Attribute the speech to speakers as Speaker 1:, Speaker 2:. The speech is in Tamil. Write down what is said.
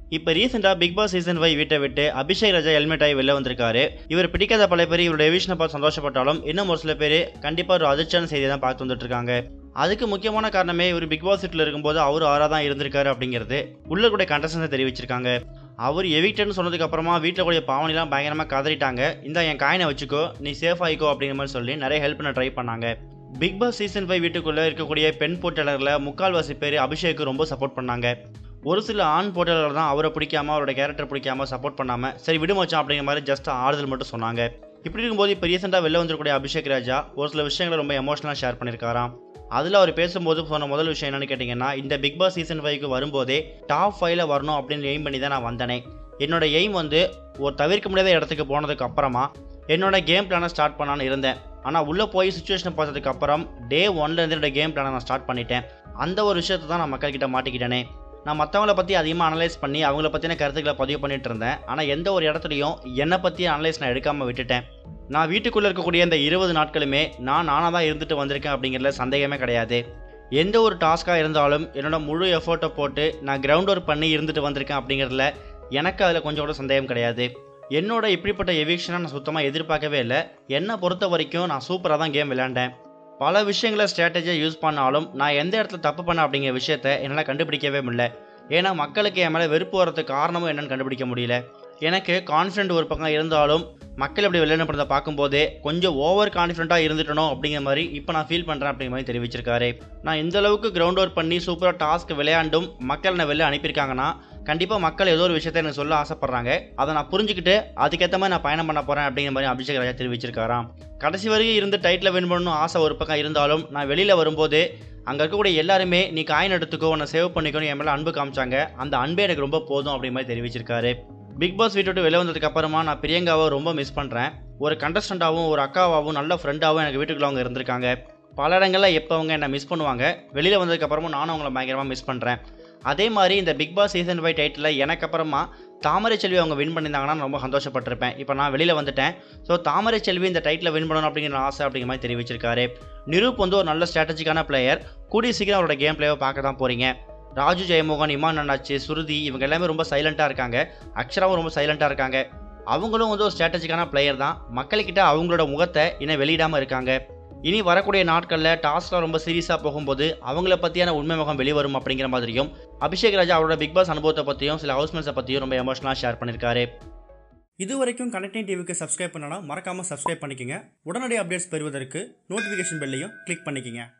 Speaker 1: இப்போ ரீசெண்டாக பிக் பாஸ் சீசன் ஃபைவ் வீட்டை விட்டு அபிஷேக் ராஜா ஹெல்மெட் ஆகி வெளில வந்திருக்காரு இவர் பிடிக்காத பல பேர் இவருடைய எவிஷனை பார்த்து சந்தோஷப்பட்டாலும் இன்னும் ஒரு சில பேர் கண்டிப்பாக ஒரு அதிர்ச்சியான செய்தியை தான் பார்த்து வந்துட்டு இருக்காங்க அதுக்கு முக்கியமான காரணமே இவர் பிக் பாஸ் வீட்டில் இருக்கும்போது அவர் ஆறாக தான் இருந்திருக்காரு அப்படிங்கிறது உள்ள கூட கண்டஸ்டன்ஸை தெரிவிச்சிருக்காங்க அவர் எவிக்டர்னு சொன்னதுக்கு அப்புறமா வீட்டில் கூடிய பாவனிலாம் பயங்கரமாக கதறிட்டாங்க இந்த என் காயினை வச்சுக்கோ நீ சேஃப் ஆகிக்கோ அப்படிங்கிற மாதிரி சொல்லி நிறைய ஹெல்ப் பண்ண ட்ரை பண்ணாங்க பிக் பாஸ் சீசன் ஃபைவ் வீட்டுக்குள்ளே இருக்கக்கூடிய பெண் போட்டியாளர்களில் முக்கால்வாசி பேர் அபிஷேக்கு ரொம்ப சப்போர்ட் பண்ணாங்க ஒரு சில ஆண் போட்டியாளர் தான் அவரை பிடிக்காம அவரோட கேரக்டர் பிடிக்காம சப்போர்ட் பண்ணாமல் சரி விடு மச்சான் அப்படிங்கிற மாதிரி ஜஸ்ட் ஆறுதல் மட்டும் சொன்னாங்க இப்படி இருக்கும்போது இப்போ ரீசெண்டாக வெளில வந்துருக்கூடிய அபிஷேக் ராஜா ஒரு சில விஷயங்களை ரொம்ப எமோஷனலாக ஷேர் பண்ணியிருக்காராம் அதில் அவர் பேசும்போது சொன்ன முதல் விஷயம் என்னன்னு கேட்டிங்கன்னா இந்த பிக் பாஸ் சீசன் ஃபைவ்க்கு வரும்போதே டாப் ஃபைவ்ல வரணும் அப்படின்னு எய்ம் பண்ணி தான் நான் வந்தேனே என்னோட எய்ம் வந்து ஒரு தவிர்க்க முடியாத இடத்துக்கு போனதுக்கு அப்புறமா என்னோட கேம் பிளானை ஸ்டார்ட் பண்ணலான்னு இருந்தேன் ஆனால் உள்ளே போய் சுச்சுவேஷனை பார்த்ததுக்கு அப்புறம் டே ஒன்லேருந்து என்னோட கேம் பிளானை நான் ஸ்டார்ட் பண்ணிட்டேன் அந்த ஒரு விஷயத்தை தான் நான் மக்கள்கிட்ட மாட்டிக்கிட்டேனே நான் மற்றவங்கள பற்றி அதிகமாக அனலைஸ் பண்ணி அவங்கள பற்றின கருத்துக்களை பதிவு பண்ணிட்டு இருந்தேன் ஆனால் எந்த ஒரு இடத்துலையும் என்னை பற்றி அனலைஸ் நான் எடுக்காமல் விட்டுட்டேன் நான் வீட்டுக்குள்ளே இருக்கக்கூடிய இந்த இருபது நாட்களுமே நான் நானாக தான் இருந்துட்டு வந்திருக்கேன் அப்படிங்கிறதுல சந்தேகமே கிடையாது எந்த ஒரு டாஸ்க்காக இருந்தாலும் என்னோட முழு எஃபோர்ட்டை போட்டு நான் கிரவுண்ட் ஒர்க் பண்ணி இருந்துட்டு வந்திருக்கேன் அப்படிங்கிறதுல எனக்கு அதில் கொஞ்சம் கூட சந்தேகம் கிடையாது என்னோட இப்படிப்பட்ட எவிக்ஷனை நான் சுத்தமாக எதிர்பார்க்கவே இல்லை என்னை பொறுத்த வரைக்கும் நான் சூப்பராக தான் கேம் விளையாண்டேன் பல விஷயங்களை ஸ்ட்ராட்டஜியாக யூஸ் பண்ணாலும் நான் எந்த இடத்துல தப்பு பண்ண அப்படிங்கிற விஷயத்த என்னால் கண்டுபிடிக்கவே முடியல ஏன்னா மக்களுக்கு என் மேலே வெறுப்பு வரதுக்கு காரணமும் என்னன்னு கண்டுபிடிக்க முடியல எனக்கு கான்ஃபிடென்ட் ஒரு பக்கம் இருந்தாலும் மக்கள் இப்படி விளையாடுறத பார்க்கும்போதே கொஞ்சம் ஓவர் கான்ஃபிடென்ட்டாக இருந்துட்டனோ அப்படிங்கிற மாதிரி இப்போ நான் ஃபீல் பண்ணுறேன் அப்படிங்கிற மாதிரி தெரிவிச்சிருக்காரு நான் இந்த அளவுக்கு கிரவுண்ட் ஒர்க் பண்ணி சூப்பராக டாஸ்க் விளையாண்டும் மக்கள் என்னை வெளில அனுப்பியிருக்காங்கன்னா கண்டிப்பாக மக்கள் ஏதோ ஒரு விஷயத்த எனக்கு சொல்ல ஆசைப்பட்றாங்க அதை நான் புரிஞ்சுக்கிட்டு அதுக்கேற்ற மாதிரி நான் பயணம் பண்ண போகிறேன் அப்படிங்கிற மாதிரி அபிஷேக் ராஜா தெரிவிச்சிருக்காராம் கடைசி வரைக்கும் இருந்து டைட்டில் வின் பண்ணணும் ஆசை ஒரு பக்கம் இருந்தாலும் நான் வெளியில் வரும்போது அங்கே இருக்கக்கூடிய எல்லாருமே நீ காயின் எடுத்துக்கோ உன்னை சேவ் பண்ணிக்கணும் என் மேலே அன்பு காமிச்சாங்க அந்த அன்பே எனக்கு ரொம்ப போதும் அப்படிங்கிற மாதிரி தெரிவிச்சிருக்காரு பிக் பாஸ் வீட்டு விட்டு வெளில வந்ததுக்கு அப்புறமா நான் பிரியங்காவை ரொம்ப மிஸ் பண்ணுறேன் ஒரு கண்டஸ்டண்ட்டாகவும் ஒரு அக்காவாகவும் நல்ல ஃப்ரெண்டாகவும் எனக்கு வீட்டுக்குள்ள அவங்க இருந்திருக்காங்க பல இடங்களில் எப்போ அவங்க என்னை மிஸ் பண்ணுவாங்க வெளியில் வந்ததுக்கப்புறமா நானும் அவங்கள பயங்கரமாக மிஸ் பண்ணுறேன் அதே மாதிரி இந்த Bigg Boss season five title எனக்கு அப்புறமா தாமரை செல்வி அவங்க வின் பண்ணியிருந்தாங்கன்னா நான் ரொம்ப சந்தோஷப்பட்டிருப்பேன் இப்போ நான் வெளியில் வந்துட்டேன் ஸோ தாமரை செல்வி இந்த டைட்டில் வின் பண்ணணும் அப்படிங்கிற ஆசை அப்படிங்கிற மாதிரி தெரிவிச்சிருக்காரு நிரூப் வந்து ஒரு நல்ல ஸ்ட்ராட்டஜிக்கான பிளேயர் கூடிய சீக்கிரம் அவரோட கேம் பிளேவை பார்க்க தான் போகிறீங்க ராஜு ஜெயமோகன் இமான் அண்ணாச்சி சுருதி இவங்க எல்லாமே ரொம்ப சைலண்ட்டாக இருக்காங்க அக்ஷராவும் ரொம்ப சைலண்ட்டாக இருக்காங்க அவங்களும் வந்து ஒரு ஸ்ட்ராட்டஜிக்கான பிளேயர் தான் மக்கள்கிட்ட அவங்களோட முகத்தை இன்னும் வெளியிடாமல் இருக்காங்க இனி வரக்கூடிய நாட்களில் டாஸ்க்லாம் ரொம்ப சீரியஸாக போகும்போது அவங்கள பற்றியான உண்மை முகம் வெளிவரும் அப்படிங்கிற மாதிரியும் அபிஷேக் ராஜா அவரோட பிக் பாஸ் அனுபவத்தை பற்றியும் சில ஹவுஸ்மேட்ஸை பற்றியும் ரொம்ப எமோஷனலாக ஷேர் பண்ணியிருக்காரு
Speaker 2: இது வரைக்கும் கனெக்டிங் டிவிக்கு சப்ஸ்கிரைப் பண்ணனா மறக்காமல் சப்ஸ்கிரைப் பண்ணிக்கங்க உடனடி அப்டேட்ஸ் பெறுவதற்கு நோட்டிஃபிகேஷன் பெல்லையும் கிளிக் பண்ணிக்கங்க